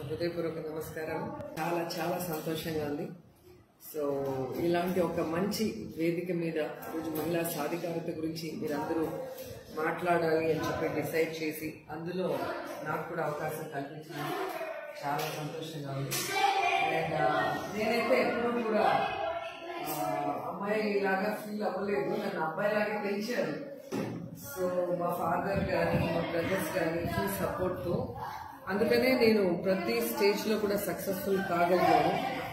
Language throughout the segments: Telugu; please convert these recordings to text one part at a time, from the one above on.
హృదయపూర్వక నమస్కారం చాలా చాలా సంతోషంగా ఉంది సో ఇలాంటి ఒక మంచి వేదిక మీద ఈరోజు మహిళా సాధికారత గురించి మీరందరూ మాట్లాడాలి అని చెప్పి డిసైడ్ చేసి అందులో నాకు కూడా అవకాశం కల్పించింది చాలా సంతోషంగా ఉంది అండ్ నేనైతే ఎప్పుడూ కూడా ఆ, అమ్మాయి లాగా ఫీల్ అవ్వలేదు నన్ను అబ్బాయి లాగా పెంచారు సో మా ఫాదర్ కానీ మా బ్రదర్స్ కానీ ఫుల్ సపోర్ట్తో అందుకనే నేను ప్రతి స్టేజ్లో కూడా సక్సెస్ఫుల్ కాగలిగాను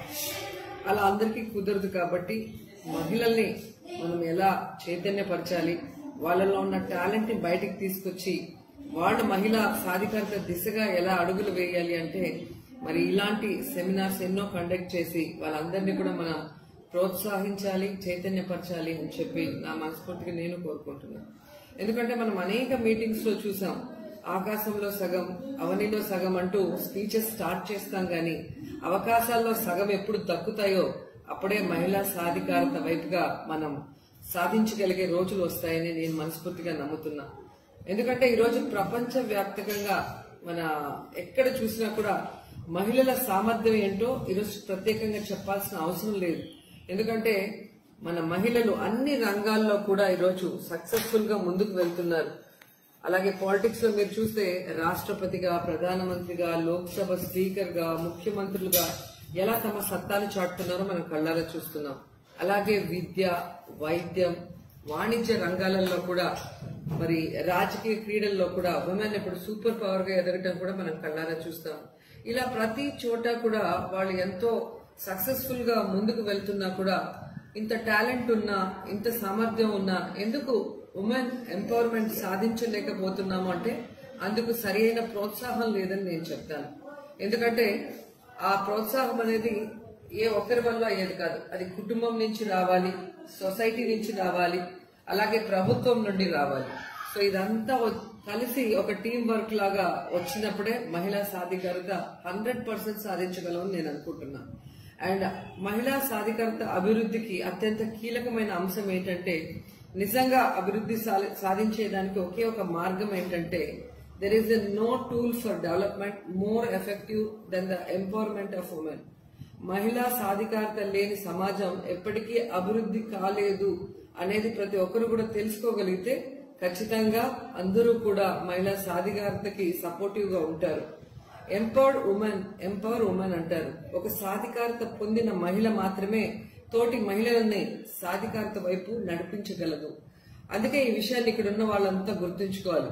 అలా అందరికీ కుదరదు కాబట్టి మహిళల్ని మనం ఎలా చైతన్యపరచాలి వాళ్ళలో ఉన్న టాలెంట్ని బయటికి తీసుకొచ్చి వాళ్ళ మహిళా సాధికారత దిశగా ఎలా అడుగులు వేయాలి అంటే మరి ఇలాంటి సెమినార్స్ ఎన్నో కండక్ట్ చేసి వాళ్ళందరినీ కూడా మనం ప్రోత్సహించాలి చైతన్యపరచాలి అని చెప్పి నా మనస్ఫూర్తిగా నేను కోరుకుంటున్నాను ఎందుకంటే మనం అనేక మీటింగ్స్ లో చూసాం ఆకాశంలో సగం అవనిలో సగం అంటూ స్పీచెస్ స్టార్ట్ చేస్తాం గాని అవకాశాల్లో సగం ఎప్పుడు దక్కుతాయో అప్పుడే మహిళా సాధికారత వైపుగా మనం సాధించగలిగే రోజులు వస్తాయని నేను మనస్ఫూర్తిగా నమ్ముతున్నా ఎందుకంటే ఈరోజు ప్రపంచ వ్యాప్తంగా మన ఎక్కడ చూసినా కూడా మహిళల సామర్థ్యం ఏంటో ఈరోజు ప్రత్యేకంగా చెప్పాల్సిన అవసరం లేదు ఎందుకంటే మన మహిళలు అన్ని రంగాల్లో కూడా ఈరోజు సక్సెస్ఫుల్ గా ముందుకు వెళ్తున్నారు అలాగే పాలిటిక్స్ లో మీరు చూస్తే రాష్ట్రపతిగా ప్రధానమంత్రిగా లోక్సభ స్పీకర్ గా ముఖ్యమంత్రులుగా ఎలా తమ సత్తాను చాటుతున్నారో మనం కళ్ళారా చూస్తున్నాం అలాగే విద్య వైద్యం వాణిజ్య రంగాలలో కూడా మరి రాజకీయ క్రీడల్లో కూడా ఉమెన్ ఇప్పుడు సూపర్ పవర్ గా ఎదగటం కూడా మనం కళ్ళారా చూస్తాం ఇలా ప్రతి చోట కూడా వాళ్ళు ఎంతో సక్సెస్ఫుల్ గా ముందుకు వెళ్తున్నా కూడా ఇంత టాలెంట్ ఉన్నా ఇంత సామర్థ్యం ఉన్నా ఎందుకు ఉమెన్ ఎంపవర్మెంట్ సాధించలేకపోతున్నాము అంటే అందుకు సరైన ప్రోత్సాహం లేదని నేను చెప్తాను ఎందుకంటే ఆ ప్రోత్సాహం అనేది ఏ ఒక్కరి వల్ల అయ్యేది కాదు అది కుటుంబం నుంచి రావాలి సొసైటీ నుంచి రావాలి అలాగే ప్రభుత్వం నుండి రావాలి సో ఇదంతా వ- కలిసి ఒక టీం వర్క్ లాగా వచ్చినప్పుడే మహిళా సాధికారత హండ్రెడ్ పర్సెంట్ సాధించగలమని నేను అనుకుంటున్నాను అండ్ మహిళా సాధికారత అభివృద్ధికి అత్యంత కీలకమైన అంశం ఏంటంటే నిజంగా అభివృద్ధి సా- సాధించేదానికి ఒకే ఒక మార్గం ఏంటంటే there is a no tool for development more effective than the empowerment of women మహిళా సాధికారత లేని సమాజం ఎప్పటికీ అభివృద్ధి కాలేదు అనేది ప్రతి ఒక్కరు కూడా తెలుసుకోగలిగితే ఖచ్చితంగా అందరూ కూడా మహిళా సాధికారతకి సపోర్టివ్ గా ఉంటారు ఎంపవర్డ్ ఉమెన్ ఎంపవర్ ఉమెన్ అంటారు ఒక సాధికారత పొందిన మహిళ మాత్రమే తోటి మహిళలని సాధికారత వైపు నడిపించగలదు అందుకే ఈ విషయాన్ని ఇక్కడ ఉన్న వాళ్ళంతా గుర్తుంచుకోవాలి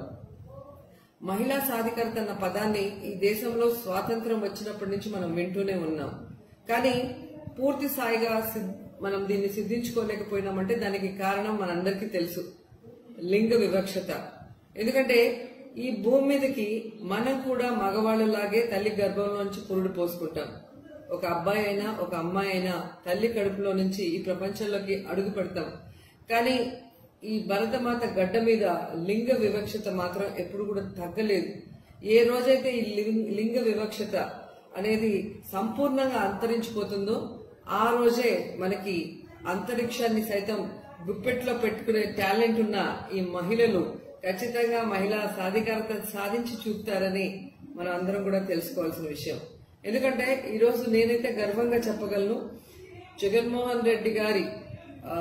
మహిళా సాధికారత అన్న పదాన్ని ఈ దేశంలో స్వాతంత్రం వచ్చినప్పటి నుంచి మనం వింటూనే ఉన్నాం కానీ పూర్తి స్థాయిగా సిద్- మనం దీన్ని సిద్ధించుకోలేకపోయినామంటే దానికి కారణం మనందరికీ తెలుసు లింగ వివక్షత ఎందుకంటే ఈ భూమి మీదకి మనం కూడా మగవాళ్ళలాగే తల్లి గర్భంలోంచి పురుడు పోసుకుంటాం ఒక అబ్బాయి అయినా ఒక అమ్మాయి అయినా తల్లి కడుపులో నుంచి ఈ ప్రపంచంలోకి అడుగు పెడతాం కానీ ఈ భరతమాత గడ్డ మీద లింగ వివక్షత మాత్రం ఎప్పుడు కూడా తగ్గలేదు ఏ రోజైతే ఈ లింగ- లింగ వివక్షత అనేది సంపూర్ణంగా అంతరించిపోతుందో ఆ రోజే మనకి అంతరిక్షాన్ని సైతం గుప్పెట్లో పెట్టుకునే టాలెంట్ ఉన్న ఈ మహిళలు ఖచ్చితంగా మహిళా సాధికారత సాధించి చూపుతారని మనం అందరం కూడా తెలుసుకోవాల్సిన విషయం ఎందుకంటే ఈరోజు నేనైతే గర్వంగా చెప్పగలను జగన్మోహన్ రెడ్డి గారి ఆ,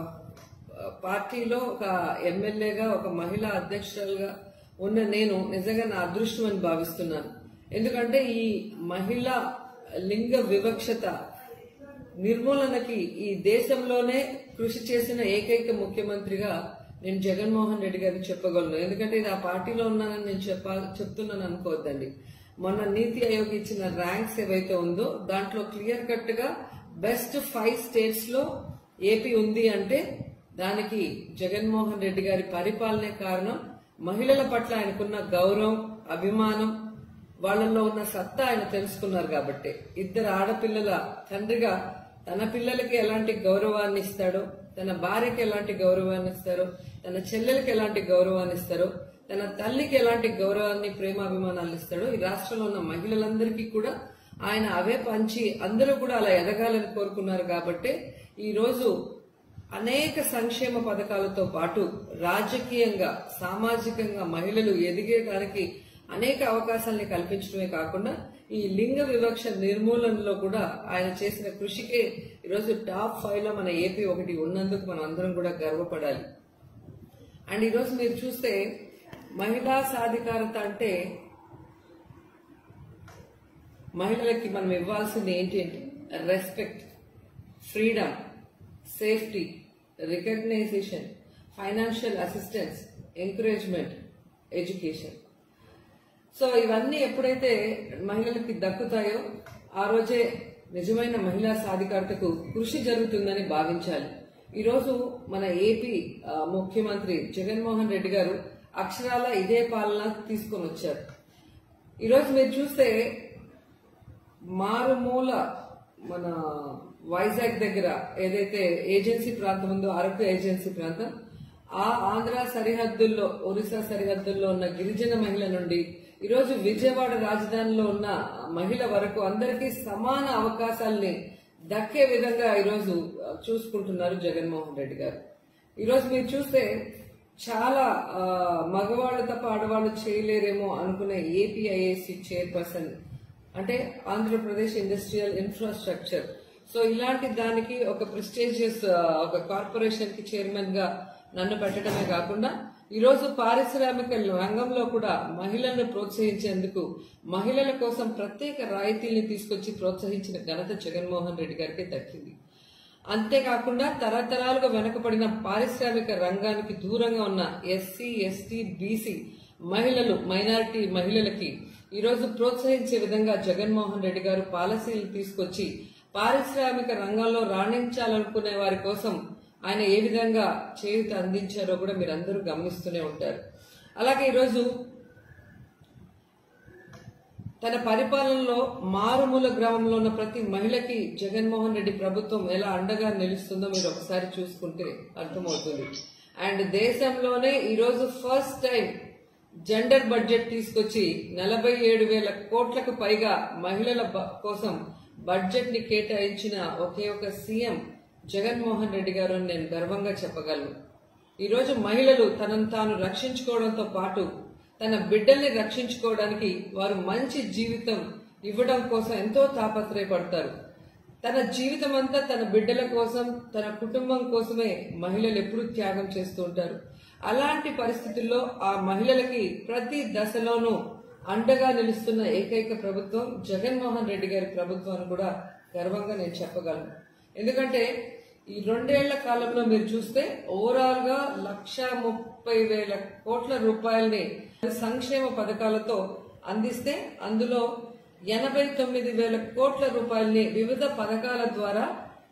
పార్టీలో ఒక ఎమ్మెల్యేగా ఒక మహిళా అధ్యక్షురాలుగా ఉన్న నేను నిజంగా నా అదృష్టం అని భావిస్తున్నాను ఎందుకంటే ఈ మహిళా లింగ వివక్షత నిర్మూలనకి ఈ దేశంలోనే కృషి చేసిన ఏకైక ముఖ్యమంత్రిగా నేను జగన్మోహన్ రెడ్డి గారిని చెప్పగలను ఎందుకంటే ఇది ఆ పార్టీలో ఉన్నానని నేను చెప్పా చెప్తున్నాను అనుకోవద్దండి మొన్న నీతి ఆయోగ్ ఇచ్చిన ర్యాంక్స్ ఏవైతే ఉందో దాంట్లో క్లియర్ కట్ గా బెస్ట్ ఫైవ్ స్టేట్స్ లో ఏపీ ఉంది అంటే దానికి జగన్మోహన్ రెడ్డి గారి పరిపాలనే కారణం మహిళల పట్ల ఆయనకున్న గౌరవం అభిమానం వాళ్ళల్లో ఉన్న సత్తా ఆయన తెలుసుకున్నారు కాబట్టి ఇద్దరు ఆడపిల్లల తండ్రిగా తన పిల్లలకి ఎలాంటి గౌరవాన్ని ఇస్తాడో తన భార్యకి ఎలాంటి గౌరవాన్ని ఇస్తారో తన చెల్లెలకి ఎలాంటి గౌరవాన్ని ఇస్తారో తన తల్లికి ఎలాంటి గౌరవాన్ని ప్రేమాభిమానాలు ఇస్తాడో ఈ రాష్ట్రంలో ఉన్న మహిళలందరికీ కూడా ఆయన అవే పంచి అందరూ కూడా అలా ఎదగాలని కోరుకున్నారు కాబట్టి ఈ రోజు అనేక సంక్షేమ పథకాలతో పాటు రాజకీయంగా సామాజికంగా మహిళలు ఎదిగేదానికి అనేక అవకాశాలని కల్పించడమే కాకుండా ఈ లింగ వివక్ష నిర్మూలనలో కూడా ఆయన చేసిన కృషికే ఈరోజు టాప్ ఫైవ్ లో మన ఏపీ ఒకటి ఉన్నందుకు మనం అందరం కూడా గర్వపడాలి అండ్ ఈరోజు మీరు చూస్తే మహిళా సాధికారత అంటే మహిళలకి మనం ఇవ్వాల్సింది ఏంటి అంటే respect freedom safety recognition financial assistance encouragement education so ఇవన్నీ ఎప్పుడైతే మహిళలకి దక్కుతాయో ఆ రోజే నిజమైన మహిళా సాధికారతకు కృషి జరుగుతుందని భావించాలి ఈరోజు మన ఏపీ ఆ, ముఖ్యమంత్రి జగన్మోహన్ రెడ్డి గారు అక్షరాల ఇదే పాలన తీసుకొని వచ్చారు ఈరోజు మీరు చూస్తే మారుమూల మన వైజాగ్ దగ్గర ఏదైతే ఏజెన్సీ ప్రాంతం ఉందో అరకు ఏజెన్సీ ప్రాంతం ఆ ఆంధ్ర సరిహద్దుల్లో ఒరిస్సా సరిహద్దుల్లో ఉన్న గిరిజన మహిళ నుండి ఈరోజు విజయవాడ రాజధానిలో ఉన్న మహిళ వరకు అందరికీ సమాన అవకాశాల్ని దక్కే విధంగా ఈరోజు చూసుకుంటున్నారు జగన్మోహన్ రెడ్డి గారు ఈరోజు మీరు చూస్తే చాలా ఆ, మగవాళ్ళు తప్ప ఆడవాళ్ళు చేయలేరేమో అనుకునే ఏపీఐఏసి చైర్పర్సన్ అంటే ఆంధ్రప్రదేశ్ ఇండస్ట్రియల్ ఇన్ఫ్రాస్ట్రక్చర్ సో ఇలాంటి దానికి ఒక ప్రెస్టేజియస్ ఒక కార్పొరేషన్ కి చైర్మన్ గా నన్ను పెట్టడమే కాకుండా ఈరోజు పారిశ్రామిక రంగంలో కూడా మహిళలను ప్రోత్సహించేందుకు మహిళల కోసం ప్రత్యేక రాయితీల్ని తీసుకొచ్చి ప్రోత్సహించిన ఘనత జగన్మోహన్ రెడ్డి గారికి దక్కింది అంతేకాకుండా తరతరాలుగా వెనుకబడిన పారిశ్రామిక రంగానికి దూరంగా ఉన్న ఎస్సీ ఎస్టీ బీసీ మహిళలు మైనారిటీ మహిళలకి ఈరోజు ప్రోత్సహించే విధంగా జగన్మోహన్ రెడ్డి గారు పాలసీలు తీసుకొచ్చి పారిశ్రామిక రంగంలో రాణించాలనుకునే వారి కోసం ఆయన ఏ విధంగా చేయూత అందించారో కూడా మీరందరూ గమనిస్తూనే ఉంటారు అలాగే ఈరోజు తన పరిపాలనలో మారుమూల గ్రామంలో ఉన్న ప్రతి మహిళకి జగన్మోహన్ రెడ్డి ప్రభుత్వం ఎలా అండగా నిలుస్తుందో మీరు ఒకసారి చూసుకుంటే అర్థమవుతుంది అండ్ దేశంలోనే ఈరోజు ఫస్ట్ టైం జెండర్ బడ్జెట్ తీసుకొచ్చి నలభై ఏడు వేల కోట్లకు పైగా మహిళల బ- కోసం బడ్జెట్ ని కేటాయించిన ఒకే ఒక సీఎం జగన్మోహన్ రెడ్డి గారు అని నేను గర్వంగా చెప్పగలను ఈరోజు మహిళలు తనను తాను రక్షించుకోవడంతో పాటు తన బిడ్డల్ని రక్షించుకోవడానికి వారు మంచి జీవితం ఇవ్వడం కోసం ఎంతో తాపత్రయపడతారు తన జీవితం అంతా తన బిడ్డల కోసం తన కుటుంబం కోసమే మహిళలు ఎప్పుడూ త్యాగం చేస్తూ ఉంటారు అలాంటి పరిస్థితుల్లో ఆ మహిళలకి ప్రతి దశలోనూ అండగా నిలుస్తున్న ఏకైక ప్రభుత్వం జగన్మోహన్ రెడ్డి గారి ప్రభుత్వం అని కూడా గర్వంగా నేను చెప్పగలను ఎందుకంటే ఈ రెండేళ్ల కాలంలో మీరు చూస్తే ఓవరాల్ గా లక్ష ముప్పై వేల కోట్ల రూపాయల్ని సంక్షేమ పథకాలతో అందిస్తే అందులో ఎనభై తొమ్మిది వేల కోట్ల రూపాయల్ని వివిధ పథకాల ద్వారా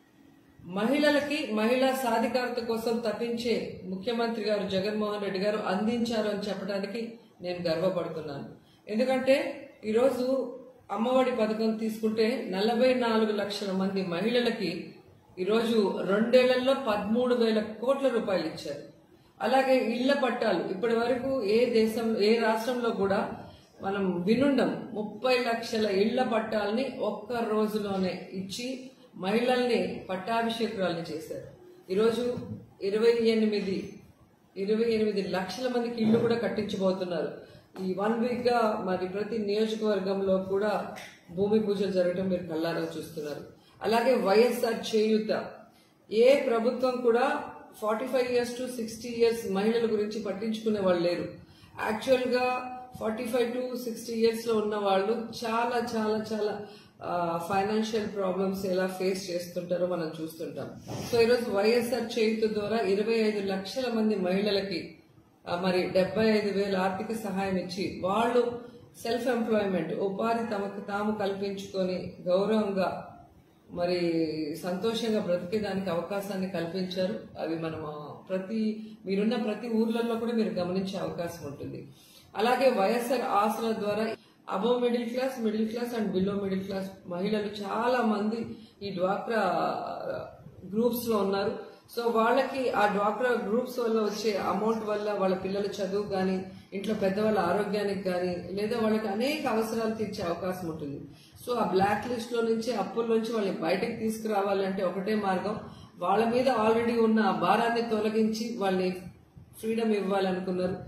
మహిళలకి మహిళా సాధికారత కోసం తప్పించే ముఖ్యమంత్రి గారు జగన్మోహన్ రెడ్డి గారు అందించారు అని చెప్పడానికి నేను గర్వపడుతున్నాను ఎందుకంటే ఈరోజు అమ్మఒడి పథకం తీసుకుంటే నలభై నాలుగు లక్షల మంది మహిళలకి ఈరోజు రెండేళ్లలో పదమూడు వేల కోట్ల రూపాయలు ఇచ్చారు అలాగే ఇళ్ల పట్టాలు ఇప్పటి వరకు ఏ దేశం ఏ రాష్ట్రంలో కూడా మనం వినుండం ముప్పై లక్షల ఇళ్ల పట్టాలని ఒక్క రోజులోనే ఇచ్చి మహిళల్ని పట్టాభిషేకురాల్ని చేశారు ఈరోజు ఇరవై ఎనిమిది ఇరవై ఎనిమిది లక్షల మందికి ఇల్లు కూడా కట్టించబోతున్నారు ఈ వన్ వీక్ గా మరి ప్రతి నియోజకవర్గంలో కూడా భూమి పూజలు జరగడం మీరు కళ్ళారా చూస్తున్నారు అలాగే వైఎస్ఆర్ చేయూత ఏ ప్రభుత్వం కూడా forty five years to sixty years మహిళల గురించి పట్టించుకునే వాళ్ళు లేరు యాక్చువల్ గా forty five to sixty years లో ఉన్న వాళ్ళు చాలా చాలా చాలా ఫైనాన్షియల్ ప్రాబ్లమ్స్ ఎలా ఫేస్ చేస్తుంటారో మనం చూస్తుంటాం సో ఈరోజు వైఎస్ఆర్ చేయుత ద్వారా ఇరవై ఐదు లక్షల మంది మహిళలకి ఆ, మరి డెబ్బై ఐదు వేల ఆర్థిక సహాయం ఇచ్చి వాళ్ళు సెల్ఫ్ ఎంప్లాయ్మెంట్ ఉపాధి తమకు తాము కల్పించుకొని గౌరవంగా మరి సంతోషంగా బ్రతికేదానికి అవకాశాన్ని కల్పించారు అవి మనం ఆ, ప్రతి మీరున్న ప్రతి ఊర్లలో కూడా మీరు గమనించే అవకాశం ఉంటుంది అలాగే వైఎస్ఆర్ ఆసన ద్వారా above middle class middle class and below middle class మహిళలు చాలా మంది ఈ డ్వాక్రా గ్రూప్స్ లో ఉన్నారు సో వాళ్ళకి ఆ డ్వాక్రా గ్రూప్స్ వల్ల వచ్చే అమౌంట్ వల్ల వాళ్ళ పిల్లల చదువు కానీ ఇంట్లో పెద్దవాళ్ళ ఆరోగ్యానికి కానీ లేదా వాళ్ళకి అనేక అవసరాలు తీర్చే అవకాశం ఉంటుంది సో ఆ బ్లాక్ లిస్ట్ లో నుంచి అప్పుల నుంచి వాళ్ళని బయటకు తీసుకురావాలంటే ఒకటే మార్గం వాళ్ళ మీద ఆల్రెడీ ఉన్న ఆ భారాన్ని తొలగించి వాళ్ళని ఫ్రీడమ్ ఇవ్వాలనుకున్నారు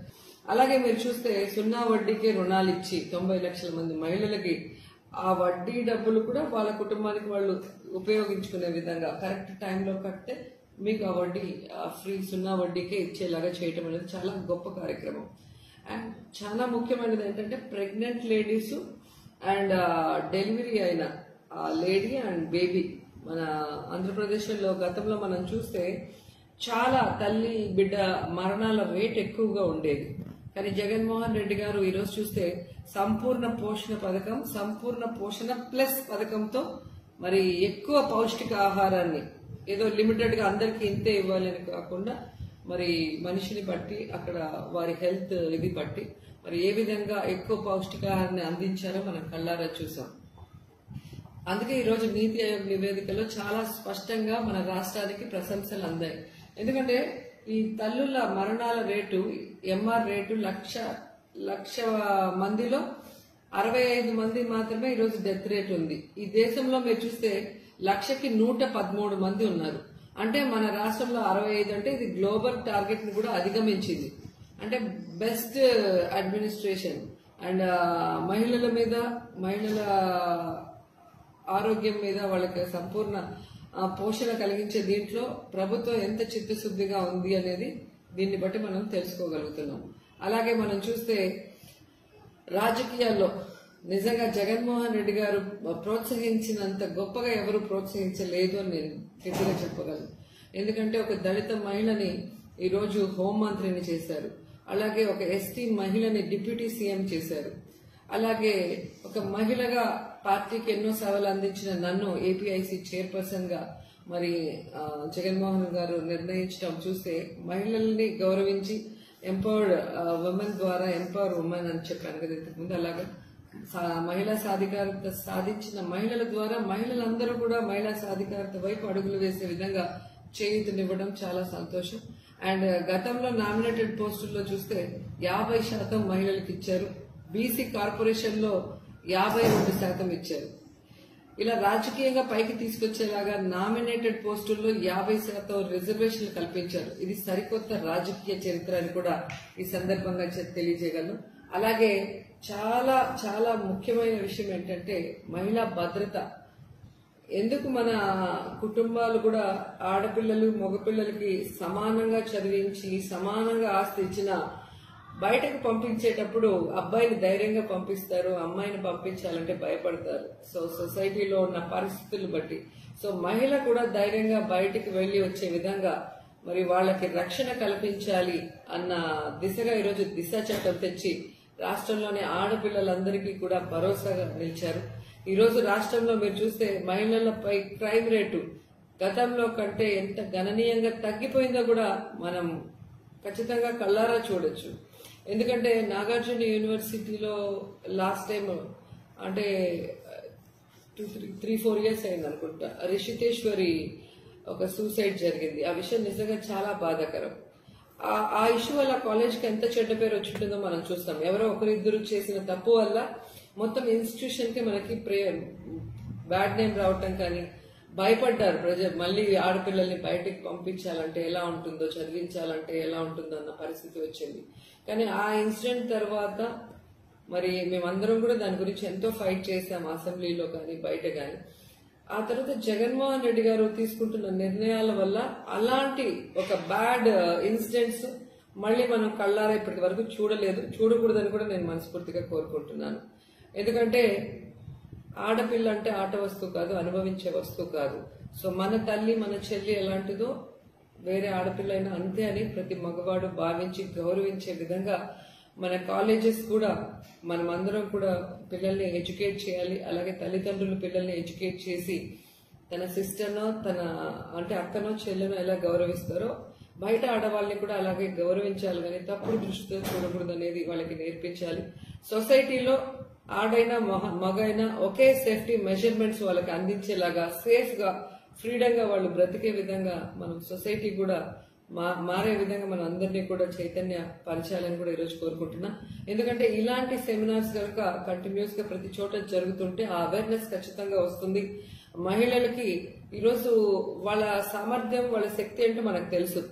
అలాగే మీరు చూస్తే సున్నా వడ్డీకే రుణాలు ఇచ్చి తొంభై లక్షల మంది మహిళలకి ఆ వడ్డీ డబ్బులు కూడా వాళ్ళ కుటుంబానికి వాళ్ళు ఉపయోగించుకునే విధంగా కరెక్ట్ టైంలో కడితే మీకు ఆ వడ్డీ ఆ ఫ్రీ సున్నా వడ్డీకే ఇచ్చేలాగా చేయటం అనేది చాలా గొప్ప కార్యక్రమం అండ్ చాలా ముఖ్యమైనది ఏంటంటే ప్రెగ్నెంట్ లేడీస్ అండ్ డెలివరీ అయిన ఆ లేడీ అండ్ బేబీ మన ఆంధ్రప్రదేశ్లో గతంలో మనం చూస్తే చాలా తల్లి బిడ్డ మరణాల రేట్ ఎక్కువగా ఉండేది కానీ జగన్మోహన్ రెడ్డి గారు ఈరోజు చూస్తే సంపూర్ణ పోషణ పథకం సంపూర్ణ పోషణ ప్లస్ పథకంతో మరి ఎక్కువ పౌష్టిక ఆహారాన్ని ఏదో లిమిటెడ్ గా అందరికీ ఇంతే ఇవ్వాలని కాకుండా మరి మనిషిని బట్టి అక్కడ వారి హెల్త్ ఇది బట్టి మరి ఏ విధంగా ఎక్కువ పౌష్టికాహారాన్ని అందించారో మనం కళ్ళారా చూసాం అందుకే ఈ రోజు నీతి ఆయోగ్ నివేదికలో చాలా స్పష్టంగా మన రాష్ట్రానికి ప్రశంసలు అందాయి ఎందుకంటే ఈ తల్లుల మరణాల rate MR rate lakh lakh మందిలో అరవై ఐదు మంది మాత్రమే ఈరోజు డెత్ రేట్ ఉంది ఈ దేశంలో మీరు చూస్తే లక్షకి నూట పదమూడు మంది ఉన్నారు అంటే మన రాష్ట్రంలో అరవై ఐదు అంటే ఇది గ్లోబల్ టార్గెట్ ని కూడా అధిగమించింది అంటే బెస్ట్ అడ్మినిస్ట్రేషన్ అండ్ మహిళల మీద మహిళల ఆరోగ్యం మీద వాళ్ళకి సంపూర్ణ ఆ, పోషణ కలిగించే దీంట్లో ప్రభుత్వం ఎంత చిత్తశుద్ధిగా ఉంది అనేది దీన్ని బట్టి మనం తెలుసుకోగలుగుతున్నాం అలాగే మనం చూస్తే రాజకీయాల్లో నిజంగా జగన్మోహన్ రెడ్డి గారు ప్రోత్సహించినంత గొప్పగా ఎవరు ప్రోత్సహించలేదు అని నేను గట్టిగా చెప్పగలను ఎందుకంటే ఒక దళిత మహిళని ఈరోజు హోంమంత్రిని చేశారు అలాగే ఒక ఎస్టీ మహిళని డిప్యూటీ సీఎం చేశారు అలాగే ఒక మహిళగా పార్టీకి ఎన్నో సేవలు అందించిన నన్ను ఏపీఐసి చైర్పర్సన్ గా మరి ఆ, జగన్మోహన్ గారు నిర్ణయించడం చూస్తే మహిళల్ని గౌరవించి ఎంపవర్డ్ ఉమెన్ ద్వారా ఎంపవర్ ఉమెన్ అని చెప్పాను కదా ఇంతకుముందు అలాగా సా- మహిళా సాధికారత సాధించిన మహిళల ద్వారా మహిళలందరూ కూడా మహిళా సాధికారత వైపు అడుగులు వేసే విధంగా చేయూతనివ్వడం చాలా సంతోషం అండ్ గతంలో నామినేటెడ్ పోస్టుల్లో చూస్తే యాభై శాతం మహిళలకు ఇచ్చారు బీసీ కార్పొరేషన్ లో యాభై రెండు శాతం ఇచ్చారు ఇలా రాజకీయంగా పైకి తీసుకొచ్చేలాగా నామినేటెడ్ పోస్టుల్లో యాభై శాతం రిజర్వేషన్లు కల్పించారు ఇది సరికొత్త రాజకీయ చరిత్ర అని కూడా ఈ సందర్భంగా చె- తెలియజేయగలను అలాగే చాలా చాలా ముఖ్యమైన విషయం ఏంటంటే మహిళా భద్రత ఎందుకు మన కుటుంబాలు కూడా ఆడపిల్లలు మగపిల్లలకి సమానంగా చదివించి సమానంగా ఆస్తి ఇచ్చిన బయటకు పంపించేటప్పుడు అబ్బాయిని ధైర్యంగా పంపిస్తారు అమ్మాయిని పంపించాలంటే భయపడతారు సో సొసైటీలో ఉన్న పరిస్థితులు బట్టి సో మహిళ కూడా ధైర్యంగా బయటికి వెళ్లి వచ్చే విధంగా మరి వాళ్ళకి రక్షణ కల్పించాలి అన్న దిశగా ఈరోజు దిశ చట్టం తెచ్చి రాష్ట్రంలోని ఆడపిల్లలందరికీ కూడా భరోసాగా నిలిచారు ఈ రోజు రాష్ట్రంలో మీరు చూస్తే మహిళలపై క్రైమ్ రేటు గతంలో కంటే ఎంత గణనీయంగా తగ్గిపోయిందో కూడా మనం ఖచ్చితంగా కళ్ళారా చూడొచ్చు ఎందుకంటే నాగార్జున యూనివర్సిటీలో లాస్ట్ టైం అంటే two three three four years అయింది అనుకుంటా రిషితేశ్వరి ఒక సూసైడ్ జరిగింది ఆ విషయం నిజంగా చాలా బాధాకరం ఆ- ఆ ఇష్యూ వల్ల కాలేజ్కి ఎంత చెడ్డ పేరు వచ్చింటుందో మనం చూస్తాం ఎవరో ఒకరిద్దరు చేసిన తప్పు వల్ల మొత్తం ఇన్స్టిట్యూషన్ కి మనకి ప్రే బ్యాడ్ నేమ్ రావటం కానీ భయపడ్డారు ప్రజలు మళ్ళీ ఆడపిల్లల్ని బయటికి పంపించాలంటే ఎలా ఉంటుందో చదివించాలంటే ఎలా ఉంటుందో అన్న పరిస్థితి వచ్చింది కానీ ఆ ఇన్సిడెంట్ తర్వాత మరి మేమందరం కూడా దాని గురించి ఎంతో ఫైట్ చేశాం అసెంబ్లీలో కానీ బయట కానీ ఆ తర్వాత జగన్మోహన్ రెడ్డి గారు తీసుకుంటున్న నిర్ణయాల వల్ల అలాంటి ఒక బ్యాడ్ ఇన్సిడెంట్స్ మళ్ళీ మనం కళ్ళారా ఇప్పటి వరకు చూడలేదు చూడకూడదని కూడా నేను మనస్ఫూర్తిగా కోరుకుంటున్నాను ఎందుకంటే ఆడపిల్ల అంటే ఆట వస్తువు కాదు అనుభవించే వస్తువు కాదు సో మన తల్లి మన చెల్లి ఎలాంటిదో వేరే ఆడపిల్ల అయినా అంతే అని ప్రతి మగవాడు భావించి గౌరవించే విధంగా మన కాలేజెస్ కూడా మనం అందరం కూడా పిల్లల్ని ఎడ్యుకేట్ చేయాలి అలాగే తల్లిదండ్రులు పిల్లల్ని ఎడ్యుకేట్ చేసి తన సిస్టర్నో తన అంటే అక్కనో చెల్లెనో ఎలా గౌరవిస్తారో బయట ఆడవాళ్ళని కూడా అలాగే గౌరవించాలి కానీ తప్పుడు దృష్టితో చూడకూడదు అనేది వాళ్ళకి నేర్పించాలి సొసైటీలో ఆడైనా మగ- మగైనా ఒకే సేఫ్టీ మెజర్మెంట్స్ వాళ్ళకి అందించేలాగా సేఫ్ గా ఫ్రీడమ్ గా వాళ్ళు బ్రతికే విధంగా మనం సొసైటీ కూడా మా- మారే విధంగా మన అందరినీ కూడా చైతన్య పరచాలని కూడా ఈరోజు కోరుకుంటున్నా ఎందుకంటే ఇలాంటి సెమినార్స్ కనుక కంటిన్యూస్ గా ప్రతి చోట జరుగుతుంటే ఆ అవేర్నెస్ ఖచ్చితంగా వస్తుంది మహిళలకి ఈరోజు వాళ్ళ సామర్థ్యం వాళ్ళ శక్తి ఏంటో మనకు తెలుసు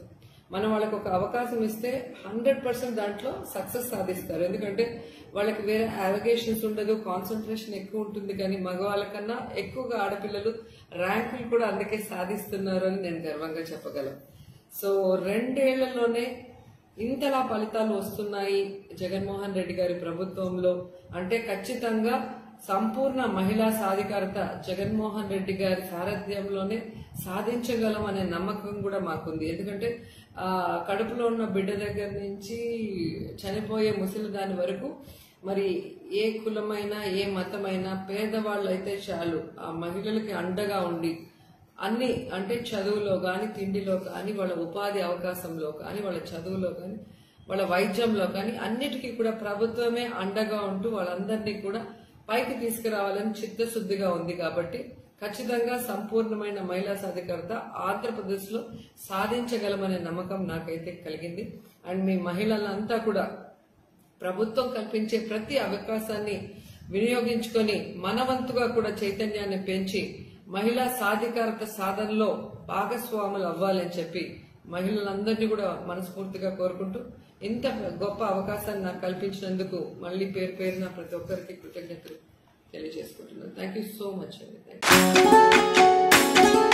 మనం వాళ్ళకి ఒక అవకాశం ఇస్తే హండ్రెడ్ పర్సెంట్ దాంట్లో సక్సెస్ సాధిస్తారు ఎందుకంటే వాళ్ళకి వేరే అవగేషన్స్ ఉండదు కాన్సన్ట్రేషన్ ఎక్కువ ఉంటుంది కానీ మగవాళ్ళకన్నా ఎక్కువగా ఆడపిల్లలు ర్యాంకులు కూడా అందుకే సాధిస్తున్నారు అని నేను గర్వంగా చెప్పగలను సో రెండేళ్లలోనే ఇంతలా ఫలితాలు వస్తున్నాయి జగన్మోహన్ రెడ్డి గారి ప్రభుత్వంలో అంటే ఖచ్చితంగా సంపూర్ణ మహిళా సాధికారత జగన్మోహన్ రెడ్డి గారి సారథ్యంలోనే సాధించగలం అనే నమ్మకం కూడా మాకుంది ఎందుకంటే ఆ కడుపులో ఉన్న బిడ్డ దగ్గర నుంచి చనిపోయే ముసలి దాని వరకు మరి ఏ కులమైనా ఏ మతమైనా పేదవాళ్ళు అయితే చాలు ఆ మహిళలకి అండగా ఉండి అన్ని అంటే చదువులో కానీ తిండిలో కానీ వాళ్ళ ఉపాధి అవకాశంలో కానీ వాళ్ళ చదువులో కానీ వాళ్ళ వైద్యంలో కానీ అన్నిటికీ కూడా ప్రభుత్వమే అండగా ఉంటూ వాళ్ళందరినీ కూడా పైకి తీసుకురావాలని చిత్తశుద్ధిగా ఉంది కాబట్టి ఖచ్చితంగా సంపూర్ణమైన మహిళా సాధికారత ఆంధ్రప్రదేశ్ లో సాధించగలమనే నమ్మకం నాకైతే కలిగింది అండ్ మీ మహిళలంతా కూడా ప్రభుత్వం కల్పించే ప్రతి అవకాశాన్ని వినియోగించుకొని మనవంతుగా కూడా చైతన్యాన్ని పెంచి మహిళా సాధికారత సాధనలో భాగస్వాములు అవ్వాలని చెప్పి మహిళలందరినీ కూడా మనస్ఫూర్తిగా కోరుకుంటూ ఇంత గొప్ప అవకాశాన్ని నాకు కల్పించినందుకు మళ్ళీ పేరు పేరున ప్రతి ఒక్కరికి కృతజ్ఞతలు తెలియజేసుకుంటున్నాను థ్యాంక్ యూ సో మచ్ అండి థ్యాంక్ యూ